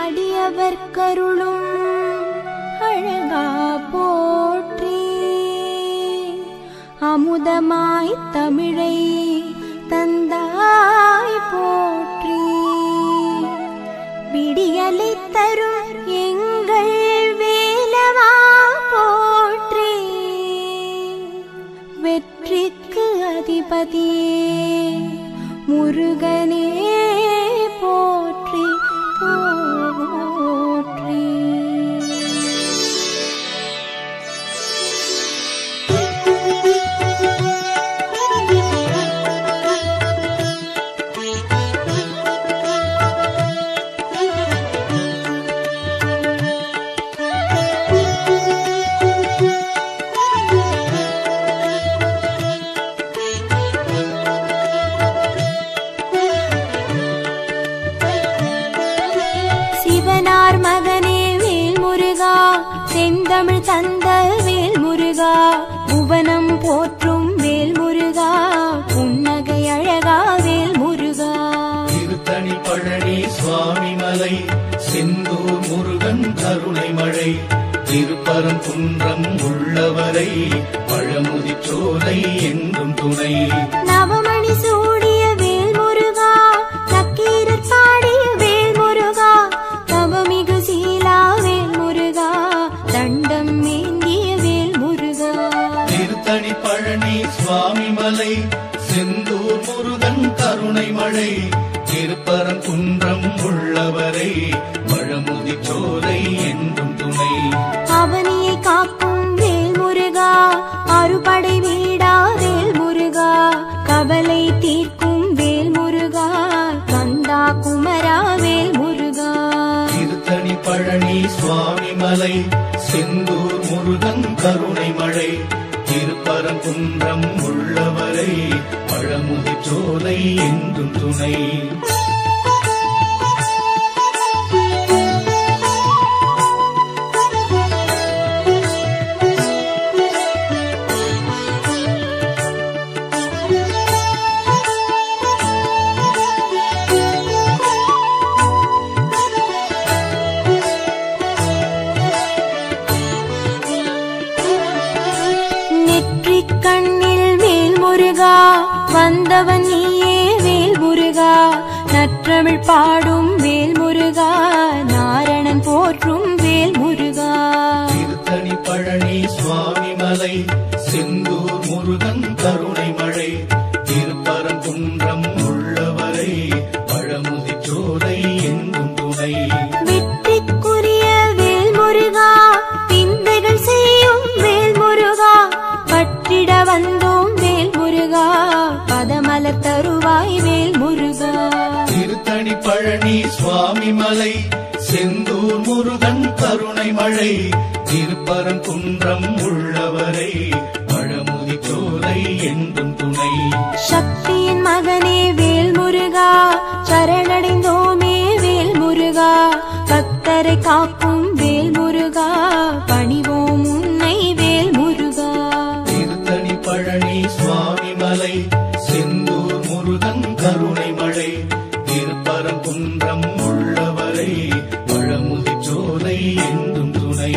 அடியவர் கருளும் அழகா போற்றி அமுதமாய் தமிழை தந்தாய் போற்றி விடியலை தரும் எங்கள் வேலவா போற்றி வெற்றிக்கு அதிபதியே முருகனே போற்றி போற்றி சிவனார் மகனே வேல் முருகா செந்தமிழ் தந்த வேல் முருகா புவனம் போற்றும் வேல் முருகா புன்னகை அழகா வேல் முருகா திருத்தணி பழனி சுவாமி மலை செந்தூர் முருகன் கருணை மழை திருப்பரங்குன்றம் உள்ளவரை பழமுதி சோலை என்றும் துணை நவமணி சூடிய வேல் முருகா நக்கீரர் பாடிய வேல் முருகா தவமிகு சீலா வேல் முருகா தண்டம் ஏந்திய வேல் முருகா திருத்தணி பழனி சுவாமி மலை செந்தூர் முருகன் கருணை மழை திருப்பரங்குன்றம் உள்ளவரை பழமுதி சோலை என்றும் துணை அவனியை காக்கும் வேல் முருகா அறுபடை வீடா வேல் முருகா கவலை தீர்க்கும் வேல் முருகா கந்தா குமரா வேல் முருகா திருத்தணி பழனி சுவாமி மலை செந்தூர் முருகன் கருணை மழை திருப்பரங்குன்றம் உள்ளவரை பழமுதி சோலை என்றும் துணை நெற்றிக் கண்ணில் வேல் முருகா வந்தவன் நீயே வேல் முருகா நற்றமிழ் பாடும் வேல் முருகா நாரணன் போற்றும் வேல் முருகா திருத்தணி பழனி சுவாமி மலை செந்தூர் முருகன் கருணை மழை திருப்பரங்குன்றம் உள்ளவரை பழமுதி சோலை என்றும் துணை வெற்றிக்குரிய வேல் முருகா விந்தைகள் செய்யும் வேல் முருகா பற்றிட வந்தோம் வேல் முருகா பதமலர் தருவாய் வேல் முருகா திருத்தணி பழனி சுவாமி மலை செந்தூர் முருகன் கருணை மழை திருப்பரங்குன்றம் உள்ளவரை பழமுதி சோலை என்றும் துணை சக்தியின் மகனே வேல் முருகா சரணடைந்தோமே வேல் முருகா பக்தரை காக்கும் வேல் முருகா பணிவோம் உன்னை வேல் முருகா திருத்தணி பழனி சுவாமி மலை செந்தூர் முருகன் கருணை மழை திருப்பரங்குன்றம் உள்ளவரை பழமுதி சோலை என்றும் துணை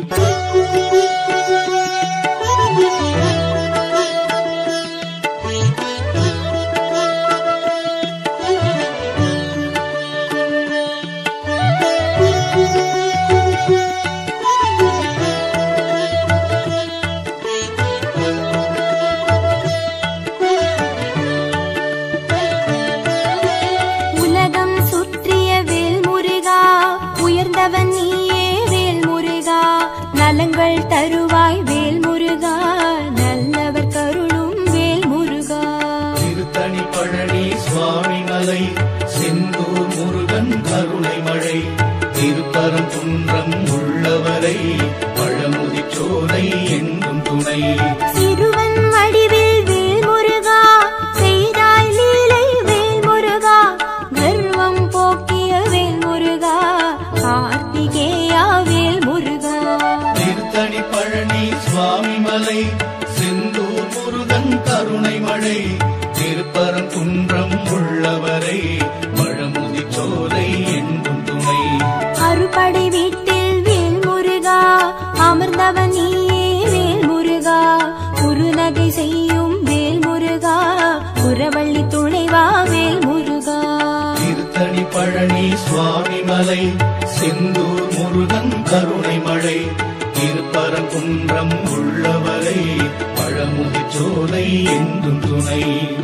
உலகம் சுற்றிய வேல் முருகா உயர்ந்தவன் நீயே வேல் முருகா நலங்கள் தருவாய் வேல் முருகா நல்லவர் கருளும் வேல் முருகா திருத்தணி பழனி சுவாமி மலை செந்தூர் முருகன் கருணை மழை திருப்பரங்குன்றம் உள்ளவரை பழமுதி சோலை என்றும் துணை சிறுவன் வடிவில் வேல் முருகா செய்தாய் லீலை வேல் முருகா கர்வம் போக்கிய வேல் முருகா கார்த்திகேயா வேல் முருகா திருத்தணி பழனி சுவாமி மலை செந்தூர் முருகன் கருணை மழை திருப்பரங்குன்றம் உள்ளவரை பழமுதி சோலை என்றும் துணை பழனி சுவாமி மலை செந்தூர் முருகன் கருணை மழை திருப்பரங்குன்றம் உள்ளவரை பழமுதிர் சோலை என்றும் துணை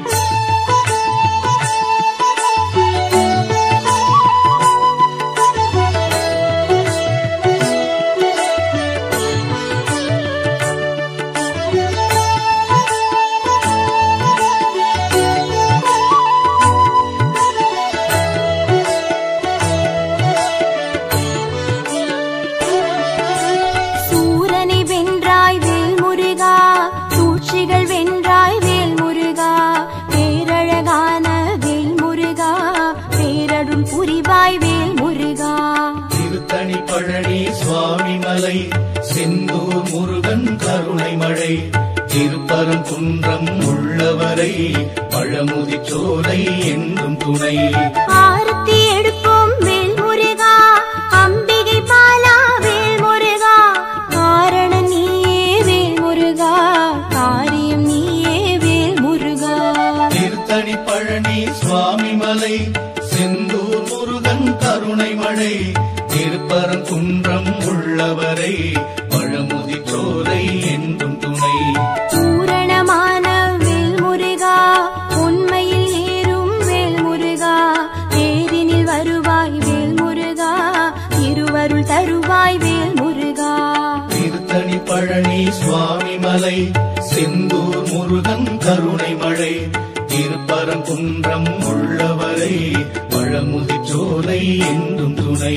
சூரனை வென்றாய் வேல் முருகா சூழ்ச்சிகள் வென்றாய் வேல் முருகா பேரழகான வேல் முருகா பேரருள் புரிவாய் வேல் முருகா திருத்தணி பழனி சுவாமி மலை செந்தூர் முருகன் கருணை மழை திருப்பரங்குன்றம் உள்ளவரை பழமுதிர் சோலை என்றும் துணை ஆரத்தி எடுப்போம் வேல் முருகா அம்பிகை பாலா வேல் முருகா காரண நீயே வேல் முருகா காரியம் நீயே வேல் முருகா திருத்தணி பழனி சுவாமி மலை செந்தூர் முருகன் கருணை மழை திருப்பரங்குன்றம் உள்ளவரை பழமுதிர் சோலை என்றும் துணை பூரணமான வேல் முருகா உண்மையில் ஏறும் வேல் முருகா தேரினில் வருவாய் வேல் முருகா திருவருள் தருவாய் வேல் முருகா திருத்தணி பழனி சுவாமி மலை செந்தூர் முருகன் கருணை மழை திருப்பரங்குன்றம் உள்ளவரை பழமுதிர் சோலை என்றும் துணை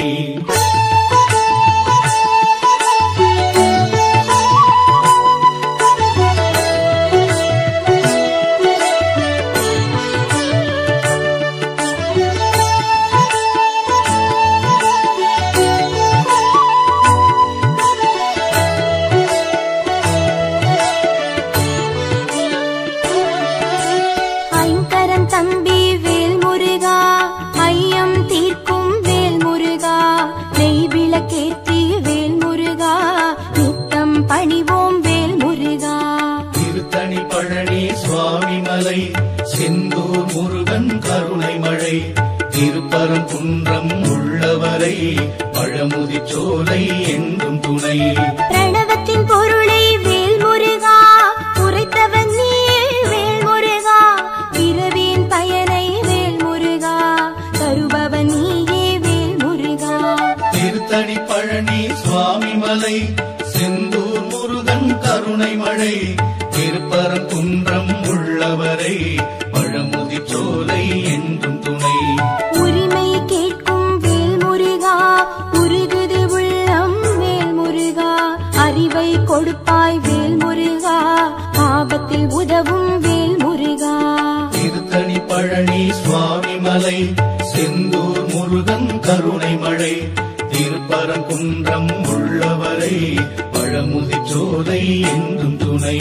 ஐங்கரன் தம்பி வேல் முருகா ஐயம் தீர்க்கும் வேல் முருகா நெய் விளக்கேற்றி வேல் முருகா நித்தம் பணிவோம் வேல் முருகா திருத்தணி பழனி சுவாமி மலை செந்தூர் முருகன் கருணை மழை திருப்பரங்குன்றம் உள்ளவரை பழமுதிர் சோலை என்றும் துணை பிரணவத்தின் பொருளை வேல் முருகா உரைத்தவன் நீயே வேல் முருகா பிறவியின் பயனை வேல் முருகா தருபவன் நீயே வேல் முருகா திருத்தணி பழனி சுவாமி மலை செந்தூர் முருகன் கருணை மழை திருப்பரங்குன்றம் உள்ளவரை பழமுதிர் சோலை என்றும் துணை உரிமை கேட்கும் வேல் முருகா உருகுது உள்ளம் வேல் முருகா அறிவை கொடுப்பாய் வேல் முருகா ஆபத்தில் உதவும் வேல் முருகா திருத்தணி பழனி சுவாமி மலை செந்தூர் முருகன் கருணை மழை திருப்பரங்குன்றம் உள்ளவரை பழமுதிர் சோலை என்றும் துணை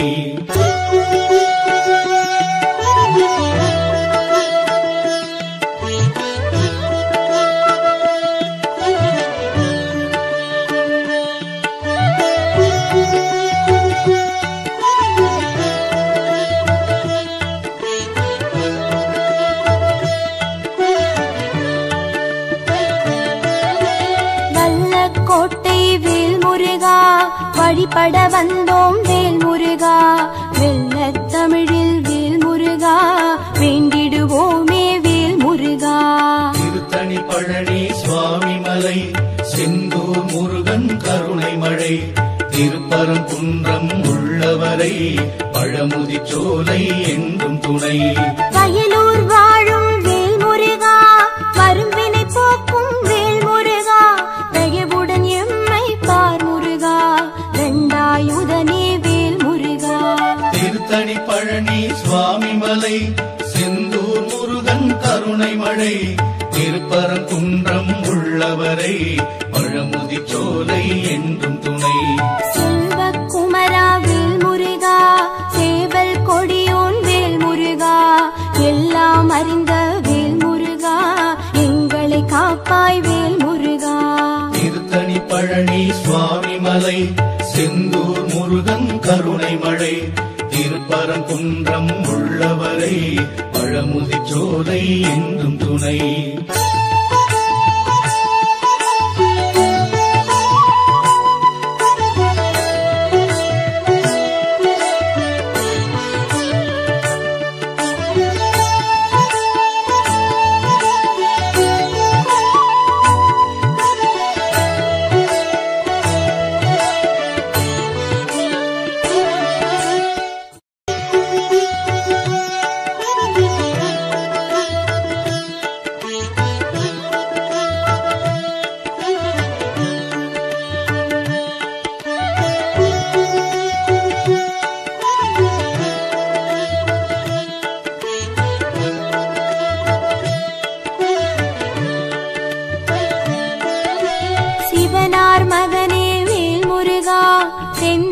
நல்ல கோட்டை வேல் முருகா வழிபட வந்தோம் வேல் முருகா வெள்ளத் தமிழில் வேல் முருகா வேண்டிடுவோமே வேல் முருகா திருத்தணி பழனி சுவாமி மலை செந்தூர் முருகன் கருணை மழை திருப்பரங்குன்றம் உள்ளவரை பழமுதிர் சோலை என்றும் துணை வயலூர் வாழும் வேல் முருகா கரும்பினை போக்கும் வேல் முருகா தயவுடன் எம்மை பார் முருகா ரெண்டாயுதனே வேல் முருகா திருத்தணி பழனி சுவாமி மலை செந்தூர் முருகன் கருணை மழை திருப்பரங்குன்றம் உள்ளவரை பழமுதிர் சோலை என்றும் துணை செல்வக்குமரா வேல் முருகா சேவல் கொடியோன் வேல் முருகா எல்லாம் அறிந்த வேல் முருகா எங்களை காப்பாய் வேல் முருகா திருத்தணி பழனி சுவாமி மலை செந்தூர் முருகன் கருணை மழை திருப்பரங்குன்றம் உள்ளவரை பழமுதிர் சோலை என்றும் துணை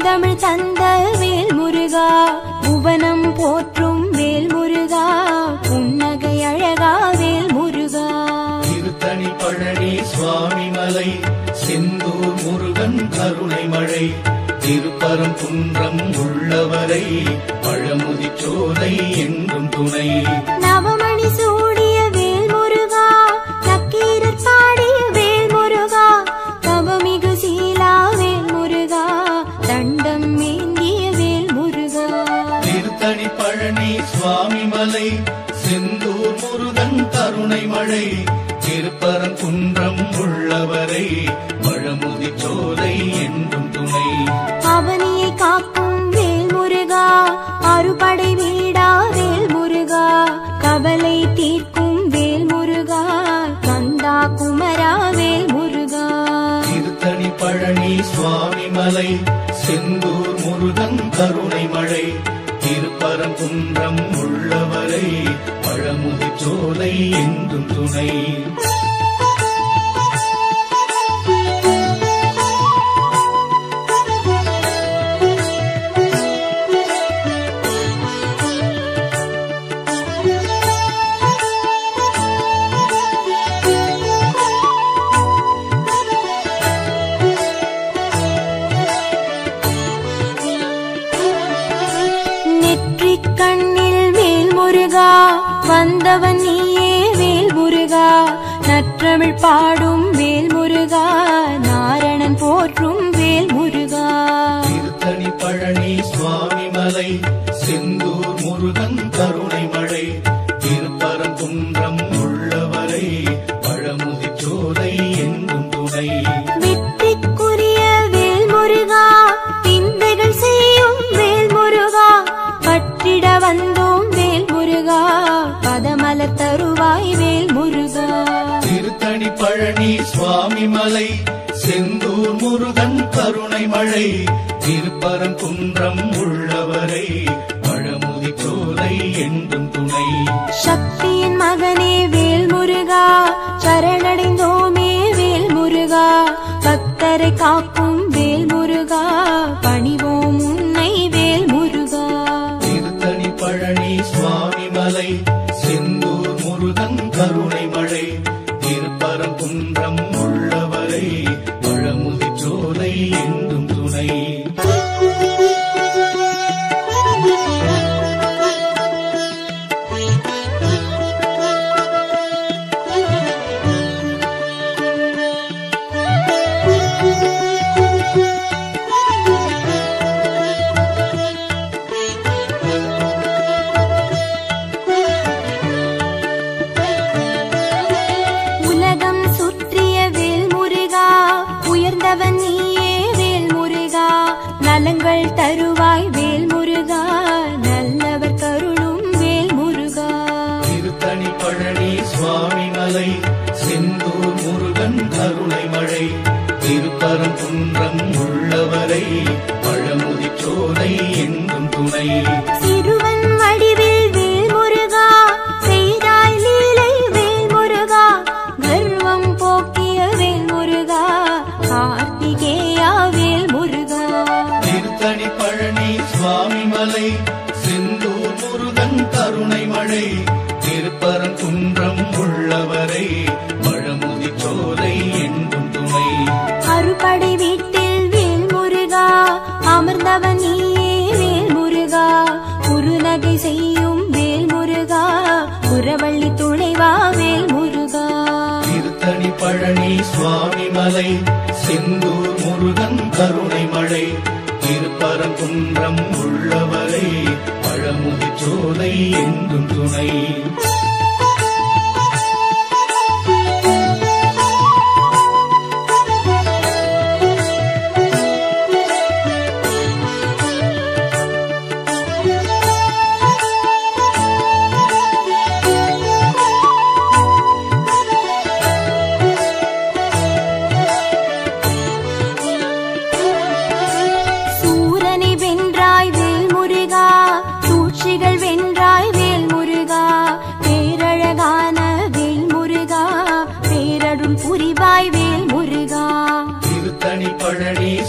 செந்தமிழ் தந்த வேல் முருகா புவனம் போற்றும் வேல் முருகா புன்னகை அழகா வேல் முருகா திருத்தணி பழனி சுவாமி மலை செந்தூர் முருகன் கருணை மழை திருப்பரம் குன்றம் உள்ளவரை பழமுதி சோலை என்றும் துணை நவமணி சூடிய வேல் முருகா நக்கீரர் பாடிய வேல் முருகா தவமிகு சீலா வேல் முருகா தண்டம் ஏந்திய வேல் முருகா திருத்தணி பழனி சுவாமி மலை செந்தூர் முருகன் கருணை மழை திருப்பரம் குன்றம் உள்ளவரை பழமுதி சோலை என்றும் துணை அவனியை காக்கும் வேல் முருகா அறுபடை வீடா வேல் முருகா கவலை தீர்க்கும் வேல் முருகா கந்தா குமரா வேல் முருகா திருத்தணி பழனி சுவாமி மலை செந்தூர் முருகன் கருணை மழை திருப்பரம் குன்றம் உள்ளவரை பழமுதி சோலை என்றும் துணை நெற்றிக் கண்ணில் வேல் முருகா வந்தவன் நீயே வேல் முருகா நற்றமிழ் பாடும் வேல் முருகா நாரணன் போற்றும் வேல் முருகா திருத்தணி பழனி சுவாமி மலை செந்தூர் முருகன் கருணை மழை திருப்பரம் குன்றம் உள்ளவரை பழமுதி சோலை என்றும் துணை வெற்றிக்குரிய வேல் முருகா விந்தைகள் செய்யும் வேல் முருகா பற்றிட வந்தோம் வேல் முருகா பதமலர் தருவாய் வேல் முருகா திருத்தணி பழனி சுவாமி மலை செந்தூர் முருகன் கருணை மழை திருப்பரம் குன்றம் உள்ளவரை பழமுதி சோலை என்றும் துணை சக்தியின் மகனே வேல் முருகா சரணடைந்தோமே வேல் முருகா பக்தரை காக்கும் வேல் முருகா பணிவோம் உன்னை வேல் முருகா திருத்தணி பழனி சுவாமி மலை செந்தூர் முருகன் கருணை மழை திருப்பரம் குன்றம் உள்ளவரை பழமுதி சோலை என்றும் துணை உலகம் சுற்றிய வேல் முருகா உயர்ந்தவன் நீயே வேல் முருகா நலங்கள் தருவாய் வேல் முருகா நல்லவர் கருளும் வேல் முருகா திருத்தணி பழனி சுவாமி மலை செந்தூர் முருகன் கருணை மழை திருப்பரம் குன்றம் உள்ளவரை பழமுதி சோலை என்றும் துணை சிறுவன் வடிவில் வேல் முருகா செய்தாய் லீலை வேல் முருகா கர்வம் போக்கிய வேல் முருகா கார்த்திகேயா வேல் முருகா திருத்தணி பழனி சுவாமி மலை செந்தூர் முருகன் கருணை மழை திருப்பரம் குன்றம் உள்ளவரை பழமுதி சோலை என்றும் துணை அறுபடை வீட்டில் வேல் முருகா அமர்ந்தவன் நீயே வேல் முருகா குறுநகை செய்யும் வேல் முருகா புறவள்ளி துணைவா வேல் முருகா திருத்தணி பழனி சுவாமி மலை செந்தூர் முருகன் கருணை மழை திருப்பரம் குன்றம் உள்ளவரை பழமுதி சோலை என்றும் துணை சூரனை வென்றாய் வேல் முருகா சூழ்ச்சிகள் வென்றாய் வேல் முருகா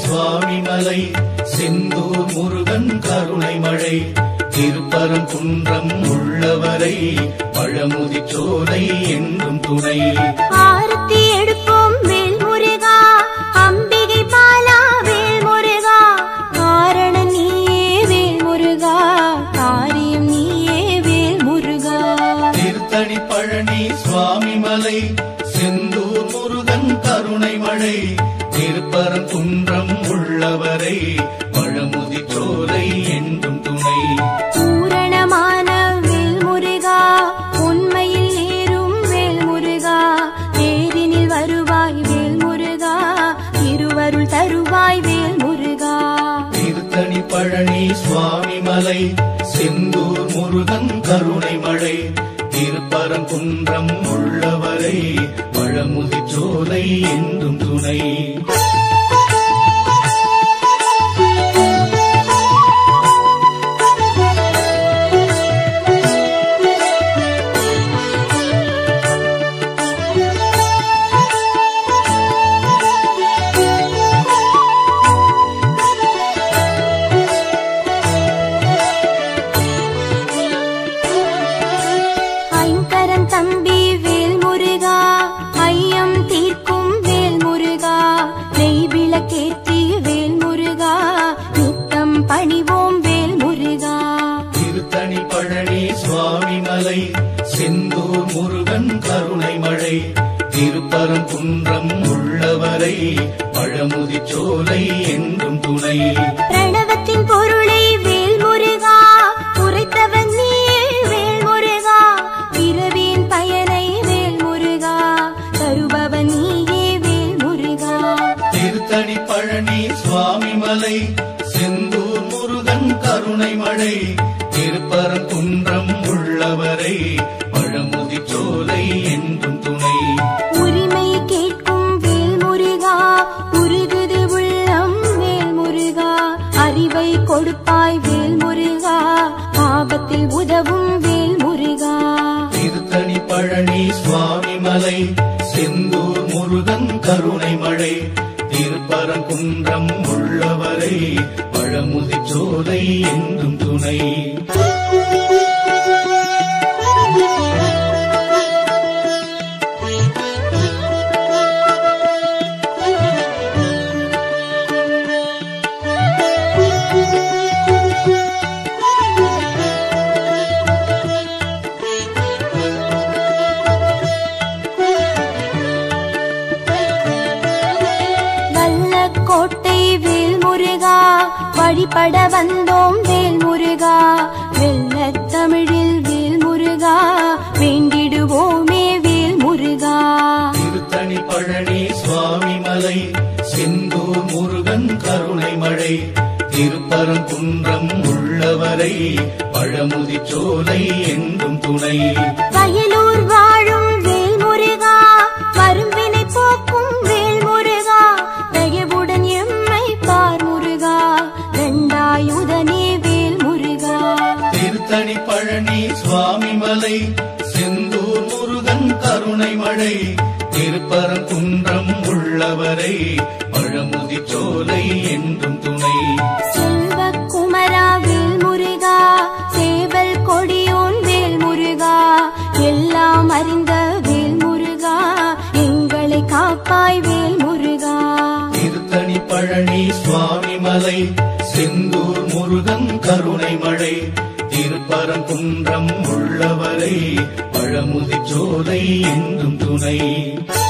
சுவாமி மலை செந்தூர் முருகன் கருணை மழை திருப்பரங்குன்றம் உள்ளவரை பழமுதி சோலை என்றும் துணை ஆரத்தி எடுப்போம் வேல் முருகா அம்பிகை பாலா வேல் முருகா காரண நீயே வேல் முருகா காரியம் நீயே வேல் முருகா திருத்தணி பழனி சுவாமி மலை செந்தூர் முருகன் கருணை மழை திருப்பரங்குன்றம் உள்ளவரை பழமுதி சோலை என்றும் துணை பூரணமான வேல் முருகா உண்மையில் ஏறும் வேல் முருகா தேரினில் வருவாய் வேல் முருகா திருவருள் தருவாய் வேல் முருகா திருத்தணி பழனி சுவாமி மலை செந்தூர் முருகன் கருணை மழை திருப்பரங்குன்றம் உள்ளவரை பழமுதி சோலை என்றும் துணை ஐங்கரன் தம்பி வேல் முருகா ஐயம் தீர்க்கும் வேல் முருகா நெய் விளக்கேற்றி வேல் முருகா நித்தம் பணிவோம் வேல் முருகா திருத்தணி பழனி சுவாமி மலை செந்தூர் முருகன் கருணை மழை திருப்பரங்குன்றம் உள்ளவரை பழமுதி சோலை என்றும் துணை பிரணவத்தின் பொருளை வேல் முருகா உரைத்தவன் நீயே வேல் முருகா பிறவியின் பயனை வேல் முருகா தருபவன் நீயே வேல் முருகா திருத்தணி பழனி சுவாமி மலை செந்தூர் முருகன் கருணை மழை திருப்பரங்குன்றம் உள்ளவரை பழமுதி சோலை என்றும் துணை உரிமை கேட்கும் வேல் முருகா உருகுது உள்ளம் வேல் முருகா அறிவை கொடுப்பாய் வேல் முருகா ஆபத்தில் உதவும் வேல் முருகா திருத்தணி பழனி சுவாமி மலை செந்தூர் முருகன் கருணை மழை திருப்பரங்குன்றம் உள்ளவரை பழமுதி சோலை என்றும் துணை வல்ல கோட்டை வேல் முருகா வழிபட வந்தோம் வேல் முருகா வெள்ள தமிழில் வேல் முருகா வேண்டிடுவோமே வேல் முருகா திருத்தணி பழனி சுவாமி மலை செந்தூர் முருகன் கருணை மழை திருப்பரங்குன்றம் உள்ளவரை பழமுதி சோலை என்றும் துணை வயலூர் வாழும் வேல் முருகா கரும்பினை போக்கும் வேல் முருகா தயவுடன் எம்மை பார் முருகா ரெண்டாயுதனே வேல் முருகா திருத்தணி பழனி சுவாமி மலை செந்தூர் முருகன் கருணை மழை திருப்பரங்குன்றம் உள்ளவரை பழமுதி சோலை என்றும் துணை செல்வ குமரா வேல் முருகா சேவல் கொடியோன் வேல் முருகா எல்லாம் அறிந்த வேல் முருகா எங்களை காப்பாய் வேல் முருகா திருத்தணி பழனி சுவாமி மலை செந்தூர் முருகன் கருணை மழை திருப்பரங்குன்றம் உள்ளவரை பழமுதி சோலை என்றும் துணை